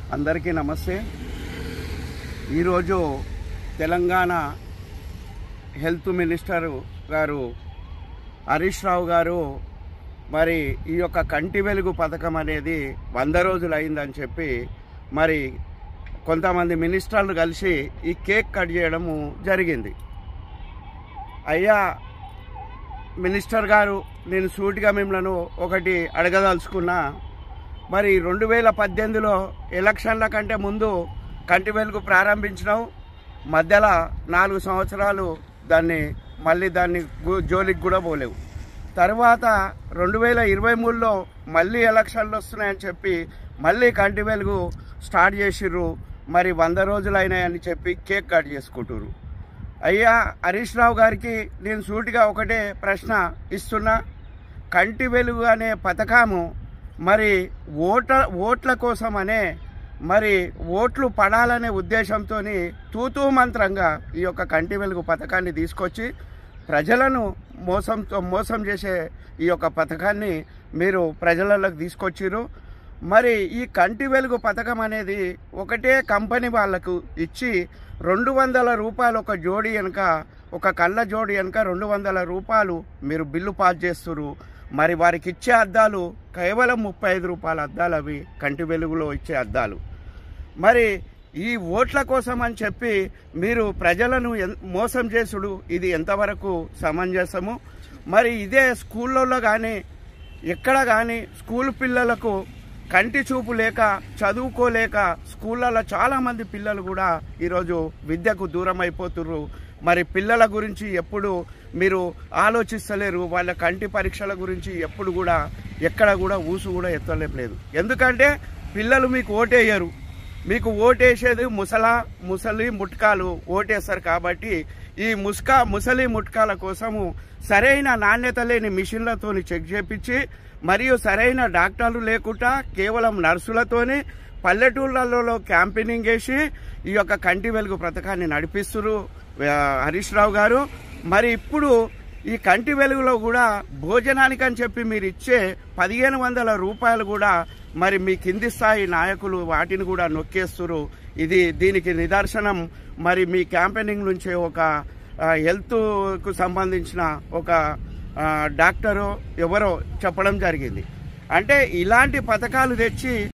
అందరికీ నమస్తే ఈరోజు తెలంగాణ హెల్త్ మినిస్టర్ గారు హరీష్ రావు గారు మరి ఈ యొక్క కంటి వెలుగు పథకం అనేది వంద రోజులు అయిందని చెప్పి మరి కొంతమంది మినిస్టర్లు కలిసి ఈ కేక్ కట్ చేయడము జరిగింది అయ్యా మినిస్టర్ గారు నేను సూటిగా మిమ్మల్ని ఒకటి అడగదలుచుకున్నా మరి రెండు వేల పద్దెనిమిదిలో ఎలక్షన్ల కంటే ముందు కంటి వెలుగు ప్రారంభించినావు మధ్యలో నాలుగు సంవత్సరాలు దాన్ని మళ్ళీ దాన్ని గు- జోలికి కూడా పోలేవు తర్వాత రెండు వేల ఇరవై మూడులో మళ్ళీ ఎలక్షన్లు వస్తున్నాయని చెప్పి మళ్ళీ కంటి వెలుగు స్టార్ట్ చేసిర్రు మరి వంద రోజులు అయినాయని చెప్పి కేక్ కట్ చేసుకుంటుర్రు అయ్యా హరీష్ రావు గారికి నేను సూటిగా ఒకటే ప్రశ్న ఇస్తున్నా కంటి వెలుగు అనే పథకము మరి ఓట ఓట్ల కోసమనే మరి ఓట్లు పడాలనే ఉద్దేశంతో తూతూ మంత్రంగా ఈ యొక్క కంటి వెలుగు పథకాన్ని తీసుకొచ్చి ప్రజలను మోసంతో మోసం చేసే ఈ యొక్క పథకాన్ని మీరు ప్రజలలోకి తీసుకొచ్చిర్రు మరి ఈ కంటి వెలుగు పథకం అనేది ఒకటే కంపెనీ వాళ్ళకు ఇచ్చి రెండు వందల రూపాయలు ఒక జోడి వెనుక ఒక కళ్ళ జోడి వెనుక రెండు వందల రూపాయలు మీరు బిల్లు పాస్ చేస్తున్నారు మరి వారికి ఇచ్చే అద్దాలు కేవలం ముప్పై ఐదు రూపాయల అద్దాలు అవి కంటి వెలుగులో ఇచ్చే అద్దాలు మరి ఈ ఓట్ల కోసం అని చెప్పి మీరు ప్రజలను ఎన్- మోసం చేసుడు ఇది ఎంతవరకు సమంజసము మరి ఇదే స్కూళ్ళల్లో కానీ ఎక్కడ కానీ స్కూల్ పిల్లలకు కంటి చూపు లేక చదువుకోలేక స్కూళ్ళలో చాలామంది పిల్లలు కూడా ఈరోజు విద్యకు దూరం అయిపోతుర్రు మరి పిల్లల గురించి ఎప్పుడు మీరు ఆలోచిస్తలేరు వాళ్ళ కంటి పరీక్షల గురించి ఎప్పుడు కూడా ఎక్కడ కూడా ఊసు కూడా ఎత్తలేదు ఎందుకంటే పిల్లలు మీకు ఓటేయరు మీకు ఓటేసేది ముసలా ముసలి ముట్కాలు ఓటేస్తారు కాబట్టి ఈ ముస్కా ముసలి ముట్కాల కోసము సరైన నాణ్యత లేని మిషన్లతో చెక్ చేపించి మరియు సరైన డాక్టర్లు లేకుండా కేవలం నర్సులతోని పల్లెటూళ్ళలో క్యాంపెయినింగ్ చేసి ఈ యొక్క కంటి వెలుగు పథకాన్ని నడిపిస్తున్నారు ఆ, హరీష్ రావు గారు మరి ఇప్పుడు ఈ కంటి వెలుగులో కూడా భోజనానికి అని చెప్పి మీరు ఇచ్చే పదిహేను వందల రూపాయలు కూడా మరి మీ కింది స్థాయి నాయకులు వాటిని కూడా నొక్కేస్తున్నారు ఇది దీనికి నిదర్శనం మరి మీ క్యాంపెయినింగ్ నుంచే ఒక ఆ, హెల్త్కు సంబంధించిన ఒక ఆ, డాక్టరు ఎవరో చెప్పడం జరిగింది అంటే ఇలాంటి పథకాలు తెచ్చి